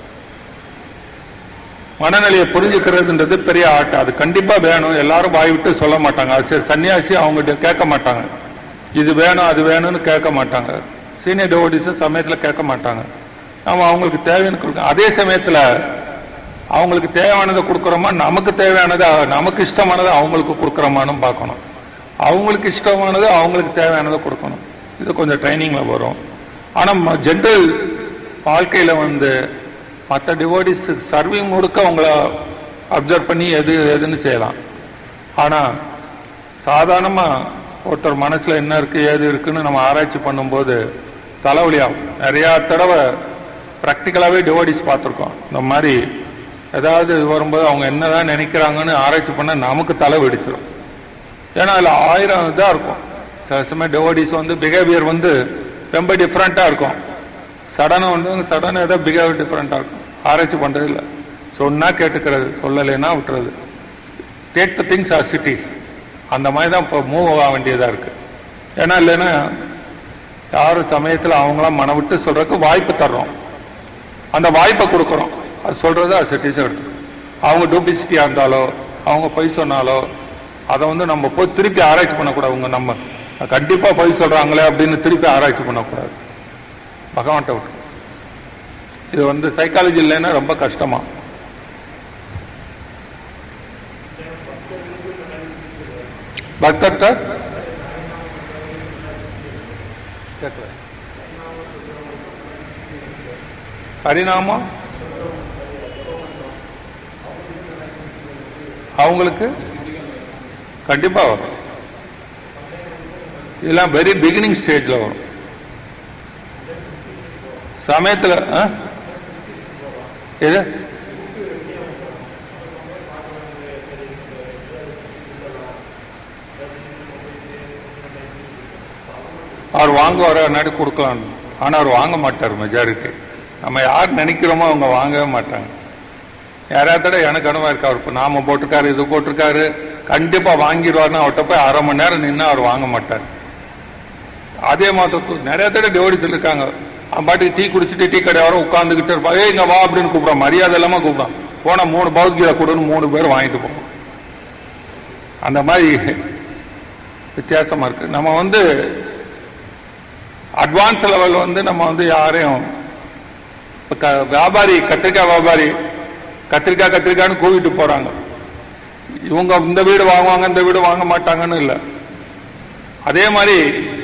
Speaker 1: மனநிலையை புரிஞ்சுக்கிறதுன்றது பெரிய ஆட்டு அது கண்டிப்பா வேணும் எல்லாரும் வாய் விட்டு சொல்ல மாட்டாங்க அது சரி சன்னியாசி அவங்ககிட்ட கேட்க மாட்டாங்க இது வேணும் அது வேணும்னு கேட்க மாட்டாங்க சீனியர் டிவோடிஸ் சமயத்துல கேட்க மாட்டாங்க நம்ம அவங்களுக்கு தேவைன்னு கொடுக்க அதே சமயத்துல அவங்களுக்கு தேவையானதை கொடுக்குறோமா நமக்கு தேவையானது நமக்கு இஷ்டமானதை அவங்களுக்கு கொடுக்குறோமான்னு பார்க்கணும் அவங்களுக்கு இஷ்டமானது அவங்களுக்கு தேவையானதை கொடுக்கணும் இது கொஞ்சம் ட்ரைனிங்ல வரும் ஆனா ஜென்ரல் வாழ்க்கையில வந்து மற்ற டிவோடிஸ் சர்விங் முழுக்க அவங்கள அப்சர்வ் பண்ணி எது எதுன்னு செய்யலாம் ஆனா சாதாரணமா ஒருத்தர் மனசுல என்ன இருக்கு ஏது இருக்குன்னு நம்ம ஆராய்ச்சி பண்ணும்போது தலைவலியாகும் நிறைய தடவை ப்ராக்டிக்கலாவே டிவோடிஸ் பார்த்துருக்கோம் இந்த மாதிரி ஏதாவது இது வரும்போது அவங்க என்னதான் நினைக்கிறாங்கன்னு ஆராய்ச்சி பண்ண நமக்கு தலை வெடிச்சிடும் ஏன்னா அதுல ஆயிரம் இதா இருக்கும் சில சமயம் டிவோடிஸ் வந்து பிஹேவியர் வந்து ரொம்ப டிஃப்ரெண்டா இருக்கும் சடனா வந்து சடனா ஏதாவது பிஹேவியர் டிஃப்ரெண்டா இருக்கும் ஆராய்ச்சி பண்றது இல்ல சொன்னா கேட்டுக்கிறது சொல்லலைன்னா விட்டுறது take the things as it is அந்த மாதிரி தான் இப்போ மூவ் ஆக வேண்டியதா இருக்கு ஏன்னா இல்லைன்னா யாரும் சமயத்தில் அவங்களாம் மன விட்டு சொல்றதுக்கு வாய்ப்பு தர்றோம் அந்த வாய்ப்பை கொடுக்குறோம் அது சொல்றதை சிட்டிஸ் எடுத்துக்கணும் அவங்க டூப்ளிசிட்டியா இருந்தாலோ அவங்க பொய் சொன்னாலோ அதை வந்து நம்ம போய் திருப்பி ஆராய்ச்சி பண்ணக்கூடாது அவங்க நம்ம கண்டிப்பா பொய் சொல்றாங்களே அப்படின்னு திருப்பி ஆராய்ச்சி பண்ணக்கூடாது பகவான்கிட்ட விட்டு இது வந்து சைக்காலஜி இல்லைன்னா ரொம்ப கஷ்டமா பக்தர்கிட்ட கேட்கல பரிணாமம் அவங்களுக்கு கண்டிப்பா வரும் இதெல்லாம் வெரி பிகினிங் ஸ்டேஜ்ல வரும் சமயத்துல ஆ? எது அவர் வாங்குவார நாடு கொடுக்கலாம் ஆனா அவர் வாங்க மாட்டார் மெஜாரிட்டி நம்ம யார் நினைக்கிறோமோ அவங்க வாங்கவே மாட்டாங்க யாராவது எனக்கு அனுபவம் இருக்கா அவர் இப்ப நாம போட்டிருக்காரு இது போட்டிருக்காரு கண்டிப்பா வாங்கிடுவார்னு அவர்கிட்ட போய் அரை மணி நேரம் நின்று அவர் வாங்க மாட்டார் அதே மாதிரி நிறைய தடவை டிவோடிஸ் இருக்காங்க அவன் பாட்டுக்கு டீ குடிச்சிட்டு டீ கடை வர உட்காந்துக்கிட்டு இருப்பான் ஏய் இங்க வா அப்படின்னு கூப்பிடான் மரியாதை இல்லாம கூப்பிடான் போனா மூணு பௌத்திகளை கொடுன்னு மூணு பேர் வாங்கிட்டு போவோம் அந்த மாதிரி வித்தியாசமா இருக்கு நம்ம வந்து அட்வான்ஸ் லெவல் வந்து நம்ம வந்து யாரையும் இப்ப க- வியாபாரி கத்திரிக்காய் வியாபாரி கத்திரிக்காய் கத்திரிக்காய்னு கூவிட்டு போறாங்க இவங்க இந்த வீடு வாங்குவாங்க இந்த வீடு வாங்க மாட்டாங்கன்னு இல்லை அதே மாதிரி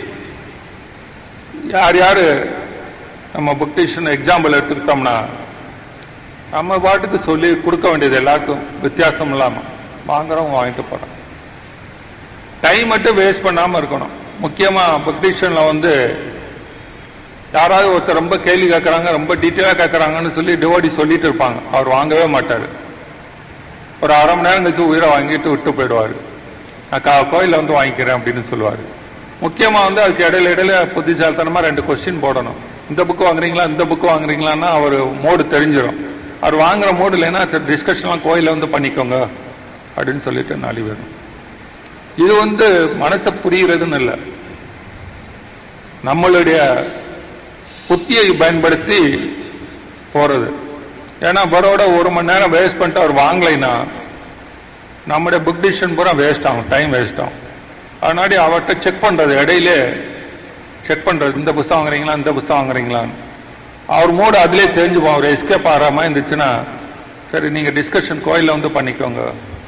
Speaker 1: யார் யாரு நம்ம புக்டிஷன் எக்ஸாம்பிள் எடுத்துக்கிட்டோம்னா நம்ம பாட்டுக்கு சொல்லி கொடுக்க வேண்டியது எல்லாருக்கும் வித்தியாசம் இல்லாம வாங்குறவங்க வாங்கிட்டு போறாங்க டைம் மட்டும் வேஸ்ட் பண்ணாம இருக்கணும் முக்கியமா புக்டிஷன்ல வந்து யாராவது ஒருத்தர் ரொம்ப கேள்வி கேட்கறாங்க ரொம்ப டீட்டெயிலா கேட்கறாங்கன்னு சொல்லி டிவோடி சொல்லிட்டு இருப்பாங்க அவர் வாங்கவே மாட்டாரு ஒரு அரை மணி நேரம் கழிச்சு உயிரை வாங்கிட்டு விட்டு போயிடுவாரு நான் கா- கோயில்ல வந்து வாங்கிக்கிறேன் அப்படின்னு சொல்லுவாரு முக்கியமா வந்து அதுக்கு இடையில இடையில புத்திசாலித்தனமா ரெண்டு கொஸ்டின் போடணும் இந்த புக்கு வாங்குறீங்களா இந்த புக்கு வாங்குறீங்களான்னா அவர் மோடு தெரிஞ்சிடும் அவர் வாங்குற மோடு இல்லைன்னா டிஸ்கஷன்லாம் கோயில்ல வந்து பண்ணிக்கோங்க அப்படின்னு சொல்லிட்டு நாலு பேரும் இது வந்து மனசை புரிகிறதுன்னு இல்லை நம்மளுடைய புத்தியை பயன்படுத்தி போறது ஏன்னா பரோட ஒரு மணி நேரம் வேஸ்ட் பண்ணிட்டு அவர் வாங்கலைன்னா நம்முடைய புக் டிசிஷன் பூரா வேஸ்ட் ஆகும் டைம் வேஸ்ட் ஆகும் அதனாடி அவர்கிட்ட செக் பண்றது இடையிலே செக் பண்றது இந்த புஸ்தகம் வாங்குறீங்களா இந்த புஸ்தகம் வாங்குறீங்களான்னு அவர் மூடு அதிலே தெரிஞ்சுப்போம் அவர் எஸ்கேப் ஆகாம இருந்துச்சுன்னா சரி நீங்க டிஸ்கஷன் கோயில்ல வந்து பண்ணிக்கோங்க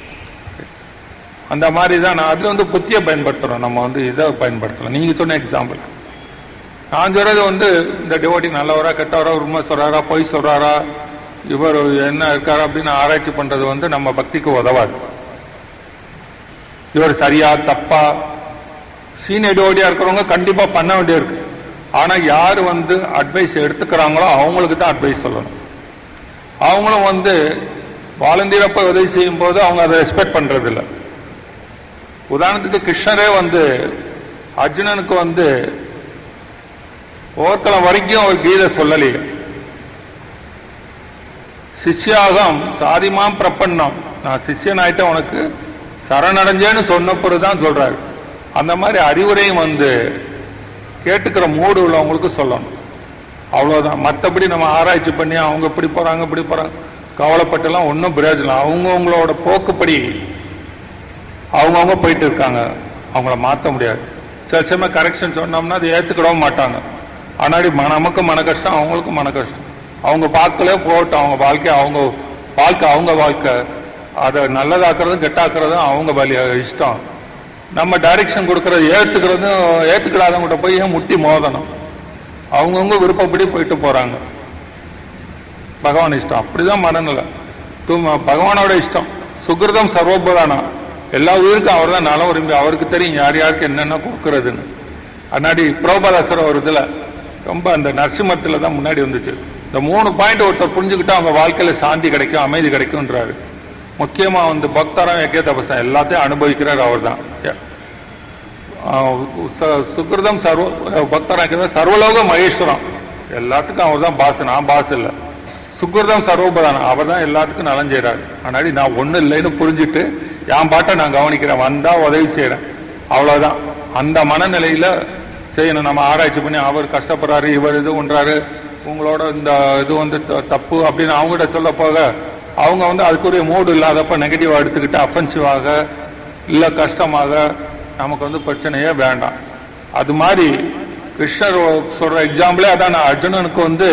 Speaker 1: அந்த மாதிரி தான் நான் அதுல வந்து புத்தியை பயன்படுத்துறோம் நம்ம வந்து இதை பயன்படுத்தலாம் நீங்க சொன்ன எக்ஸாம்பிள் நான் சொல்றது வந்து இந்த டிவோட்டி நல்லவரா கெட்டவரா உண்மை சொல்றாரா பொய் சொல்றாரா இவர் என்ன இருக்காரா அப்படின்னு ஆராய்ச்சி பண்றது வந்து நம்ம பக்திக்கு உதவாது இவர் சரியா தப்பா சீனியர் டிவோட்டியா இருக்கிறவங்க கண்டிப்பா பண்ண வேண்டியிருக்கு ஆனா யார் வந்து அட்வைஸ் எடுத்துக்கிறாங்களோ அவங்களுக்கு தான் அட்வைஸ் சொல்லணும் அவங்களும் வந்து வாலண்டியர் அப்ப உதவி செய்யும் போது அவங்க அதை ரெஸ்பெக்ட் பண்றது இல்ல உதாரணத்துக்கு கிருஷ்ணரே வந்து அர்ஜுனனுக்கு வந்து போர்க்களம் வரைக்கும் ஒரு கீதை சொல்லலையே சிஷ்யாகம் சாதிமாம் பிரபன்னம் நான் சிஷ்யன் ஆயிட்டேன் உனக்கு சரணடைஞ்சேன்னு சொன்ன தான் சொல்றாரு அந்த மாதிரி அறிவுரையும் வந்து கேட்டுக்கிற மூடு உள்ளவங்களுக்கு சொல்லணும் அவ்வளவுதான் மற்றபடி நம்ம ஆராய்ச்சி பண்ணி அவங்க இப்படி போறாங்க இப்படி போறாங்க கவலைப்பட்டுலாம் ஒன்றும் பிரயோஜனம் அவங்கவுங்களோட போக்குப்படி அவங்கவுங்க போயிட்டு இருக்காங்க அவங்கள மாற்ற முடியாது சில சமயம் கரெக்ஷன் சொன்னோம்னா அதை ஏற்றுக்கிடவும் மாட்டாங்க ஆனாடி ம- நமக்கு மன கஷ்டம் அவங்களுக்கும் மன கஷ்டம் அவங்க பார்க்கல போகட்டும் அவங்க வாழ்க்கை அவங்க வாழ்க்கை அவங்க வாழ்க்கை அதை நல்லதாக்குறதும் கெட்டாக்குறதும் அவங்க வழி இஷ்டம் நம்ம டைரக்ஷன் கொடுக்கறது ஏத்துக்கிறதும் ஏத்துக்கிடாதவங்ககிட்ட போய் ஏன் முட்டி மோதணும் அவங்கவுங்க விருப்பப்படி போயிட்டு போறாங்க பகவான் இஷ்டம் அப்படிதான் மனநிலை தூ- பகவானோட இஷ்டம் சுகிருதம் சர்வபதானம் எல்லா உயிருக்கும் அவர் தான் நலம் விரும்பி அவருக்கு தெரியும் யார் யாருக்கு என்னென்ன கொடுக்கறதுன்னு அன்னாடி பிரபதாசர் ஒரு இதுல ரொம்ப அந்த நரசிம்மத்துல தான் முன்னாடி வந்துச்சு இந்த மூணு பாயிண்ட் ஒருத்தர் புரிஞ்சுக்கிட்டா அவங்க வாழ்க்கையில சாந்தி கிடைக்கும் அமைதி கிடைக்கும்ன்றாரு முக்கியமா வந்து பக்தரம் ஏகே தபசம் எல்லாத்தையும் அனுபவிக்கிறார் அவர் தான் சுகிருதம் சர்வ பக்தராக சர்வலோக மகேஸ்வரம் எல்லாத்துக்கும் அவர் தான் பாஸ் நான் பாஸ் இல்லை சுகிருதம் சர்வபதானம் அவர் தான் எல்லாத்துக்கும் நலம் செய்கிறாரு ஆனாடி நான் ஒன்றும் இல்லைன்னு புரிஞ்சுட்டு என் பாட்டை நான் கவனிக்கிறேன் வந்தா உதவி செய்கிறேன் அவ்வளவுதான் அந்த மனநிலையில செய்யணும் நம்ம ஆராய்ச்சி பண்ணி அவர் கஷ்டப்படுறாரு இவர் இது பண்றாரு உங்களோட இந்த இது வந்து த- தப்பு அப்படின்னு அவங்ககிட்ட சொல்ல போக அவங்க வந்து அதுக்குரிய மூடு இல்லாதப்ப நெகட்டிவா எடுத்துக்கிட்டு அஃபென்சிவாக இல்ல கஷ்டமாக நமக்கு வந்து பிரச்சனையே வேண்டாம் அது மாதிரி கிருஷ்ணர் சொல்ற எக்ஸாம்பிளே அதான் நான் அர்ஜுனனுக்கு வந்து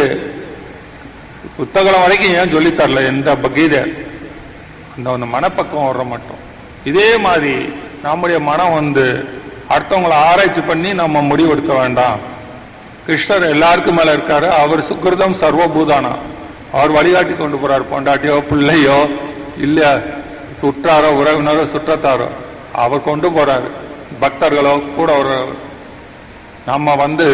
Speaker 1: புத்தகம் வரைக்கும் ஏன் சொல்லித் தரல எந்த ப- கீதை அந்த அந்த மனப்பக்குவம் வர்ற மட்டும் இதே மாதிரி நம்முடைய மனம் வந்து அடுத்தவங்களை ஆராய்ச்சி பண்ணி நம்ம முடிவெடுக்க வேண்டாம் கிருஷ்ணர் எல்லாருக்கும் மேல இருக்காரு அவர் சுக்கிருதம் சர்வபூதானா அவர் வழிகாட்டி கொண்டு போறார் பொண்டாட்டியோ பிள்ளையோ இல்ல சுற்றாரோ உறவினரோ சுற்றத்தாரோ அவர் கொண்டு போறாரு பக்தர்களோ கூட ஒரு நம்ம வந்து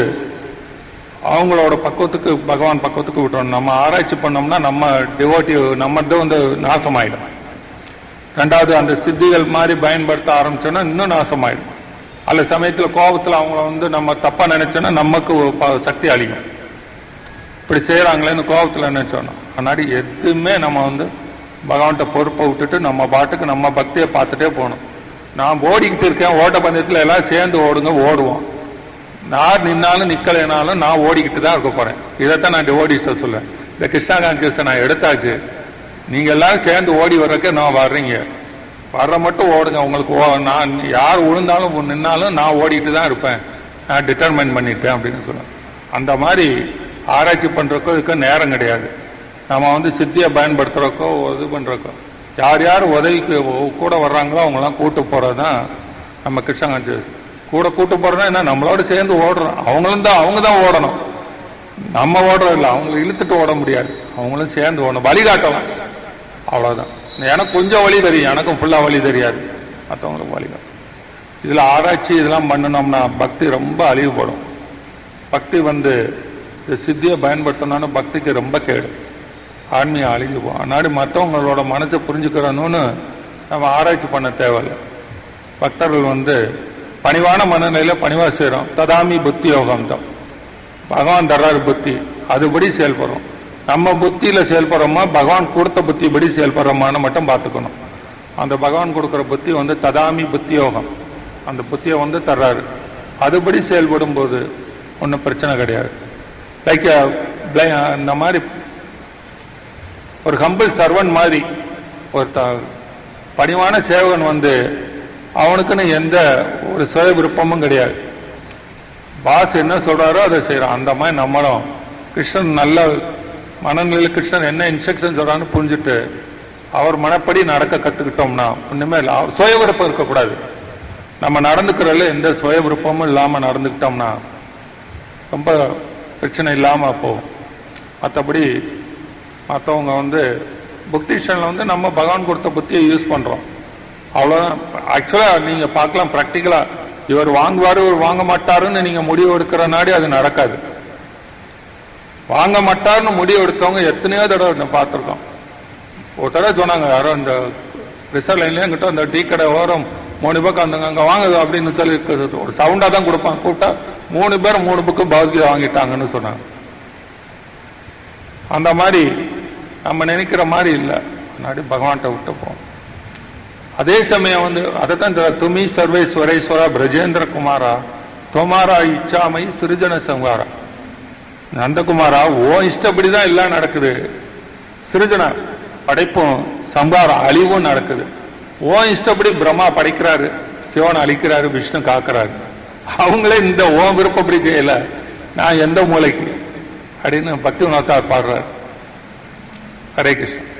Speaker 1: அவங்களோட பக்குவத்துக்கு பகவான் பக்குவத்துக்கு விட்டுறோம் நம்ம ஆராய்ச்சி பண்ணோம்னா நம்ம டிவோட்டி நம்ம இது வந்து நாசமாயிடும் ரெண்டாவது அந்த சித்திகள் மாதிரி பயன்படுத்த ஆரம்பிச்சோன்னா இன்னும் நாசமாயிடும் அல்ல சமயத்துல கோபத்துல அவங்கள வந்து நம்ம தப்பா நினைச்சோன்னா நமக்கு ப- சக்தி அழியும் இப்படி செய்யறாங்களேன்னு கோபத்துல நினைச்சோன்னா முன்னாடி எதுவுமே நம்ம வந்து பகவான்கிட்ட பொறுப்பை விட்டுட்டு நம்ம பாட்டுக்கு நம்ம பக்தியை பார்த்துட்டே போகணும் நான் ஓடிக்கிட்டு இருக்கேன் ஓட்ட பந்தயத்துல எல்லாம் சேர்ந்து ஓடுங்க ஓடுவோம் நான் நின்னாலும் நிக்கலைனாலும் நான் ஓடிக்கிட்டு தான் இருக்க போறேன் இதைத்தான் நான் ஓடிட்ட சொல்லுவேன் இந்த கிருஷ்ணா கான்சியஸை நான் எடுத்தாச்சு நீங்க எல்லாரும் சேர்ந்து ஓடி வர்றதுக்கு நான் வர்றீங்க வர்ற மட்டும் ஓடுங்க உங்களுக்கு ஓ- நான் யார் விழுந்தாலும் நின்னாலும் நான் ஓடிட்டு தான் இருப்பேன் நான் டிட்டர்மைன் பண்ணிட்டேன் அப்படின்னு சொல்லுவேன் அந்த மாதிரி ஆராய்ச்சி பண்றதுக்கோ இதுக்கு நேரம் கிடையாது நம்ம வந்து சித்தியை பயன்படுத்துறக்கோ இது பண்றக்கோ யார் யார் உதவிக்கு கூட வர்றாங்களோ அவங்களாம் கூட்டு போறது தான் நம்ம கிருஷ்ண கான்சியஸ் கூட கூட்டு போறோம்னா என்ன நம்மளோட சேர்ந்து ஓடுறோம் அவங்களும் தான் அவங்க தான் ஓடணும் நம்ம ஓடுறோம் இல்லை அவங்களை இழுத்துட்டு ஓட முடியாது அவங்களும் சேர்ந்து ஓடணும் வழிகாட்டலாம் அவ்வளவுதான் எனக்கு கொஞ்சம் வழி தெரியும் எனக்கும் ஃபுல்லா வழி தெரியாது மற்றவங்களுக்கு வழிகாட்டும் இதுல ஆராய்ச்சி இதெல்லாம் பண்ணணும்னா பக்தி ரொம்ப அழிவுபடும் பக்தி வந்து இந்த சித்தியை பயன்படுத்தணும்னா பக்திக்கு ரொம்ப கேடு ஆன்மீகம் அழிஞ்சு போகும் அதனாடி மற்றவங்களோட மனசை புரிஞ்சுக்கிறணும்னு நம்ம ஆராய்ச்சி பண்ண தேவையில்லை பக்தர்கள் வந்து பணிவான மனநிலையில பணிவா செய்றோம் ததாமி புத்தி யோகம் தான் பகவான் தர்றாரு புத்தி அதுபடி செயல்படுறோம் நம்ம புத்தியில செயல்படுறோமா பகவான் கொடுத்த புத்திபடி செயல்படுறோமான்னு மட்டும் பார்த்துக்கணும் அந்த பகவான் கொடுக்கிற புத்தி வந்து ததாமி புத்தி யோகம் அந்த புத்தியை வந்து தர்றாரு அதுபடி செயல்படும் போது ஒன்றும் பிரச்சனை கிடையாது லைக் இந்த மாதிரி ஒரு ஹம்பிள் சர்வன் மாதிரி ஒரு த- பணிவான சேவகன் வந்து அவனுக்குன்னு எந்த ஒரு சுய விருப்பமும் கிடையாது பாஸ் என்ன சொல்றாரோ அதை செய்யறான் அந்த மாதிரி நம்மளும் கிருஷ்ணன் நல்ல மனநிலையில் கிருஷ்ணன் என்ன இன்ஸ்ட்ரக்ஷன் சொல்றான்னு புரிஞ்சுட்டு அவர் மனப்படி நடக்க கத்துக்கிட்டோம்னா ஒண்ணுமே இல்லை அவர் சுய விருப்பம் இருக்கக்கூடாது நம்ம நடந்துக்கிறதுல எந்த சுய விருப்பமும் இல்லாம நடந்துக்கிட்டோம்னா ரொம்ப பிரச்சனை இல்லாம போகும் மற்றபடி மற்றவங்க வந்து புக்டிஷனில் வந்து நம்ம பகவான் கொடுத்த புத்தியை யூஸ் பண்றோம் அவ்வளோதான் ஆக்சுவலாக நீங்க பார்க்கலாம் ப்ராக்டிக்கலா இவர் வாங்குவாரு இவர் வாங்க மாட்டாருன்னு நீங்க முடிவு எடுக்கிற நாடி அது நடக்காது வாங்க மாட்டாருன்னு முடிவு எடுத்தவங்க எத்தனையோ தடவை நான் பார்த்துருக்கோம் ஒரு தடவை சொன்னாங்க யாரோ இந்த ரிசர்வ் லைன்ல என்கிட்ட அந்த டீ கடை ஓரம் மூணு பேருக்கு அந்த அங்க வாங்குது அப்படின்னு சொல்லி ஒரு சவுண்டா தான் கொடுப்பாங்க கூப்பிட்டா மூணு பேர் மூணு புக்கு பகவத்கீதை வாங்கிட்டாங்கன்னு சொன்னாங்க அந்த மாதிரி நம்ம நினைக்கிற மாதிரி இல்லை முன்னாடி பகவான்கிட்ட விட்டு போவோம் அதே சமயம் வந்து அதைத்தான் இந்த துமி சர்வேஸ்வரேஸ்வரா பிரஜேந்திர குமாரா தொமாரா இச்சாமை சிறுஜன சங்காரா நந்தகுமாரா ஓ இஷ்டப்படி தான் எல்லாம் நடக்குது சிறுஜன படைப்பும் சம்ஹாரம் அழிவும் நடக்குது ஓ இஷ்டப்படி பிரம்மா படைக்கிறாரு சிவன் அழிக்கிறாரு விஷ்ணு காக்குறாரு அவங்களே இந்த ஓ விருப்பப்படி செய்யல நான் எந்த மூளைக்கு அப்படின்னு பக்தி உணர்த்தார் பாடுறாரு ஹரே கிருஷ்ணன்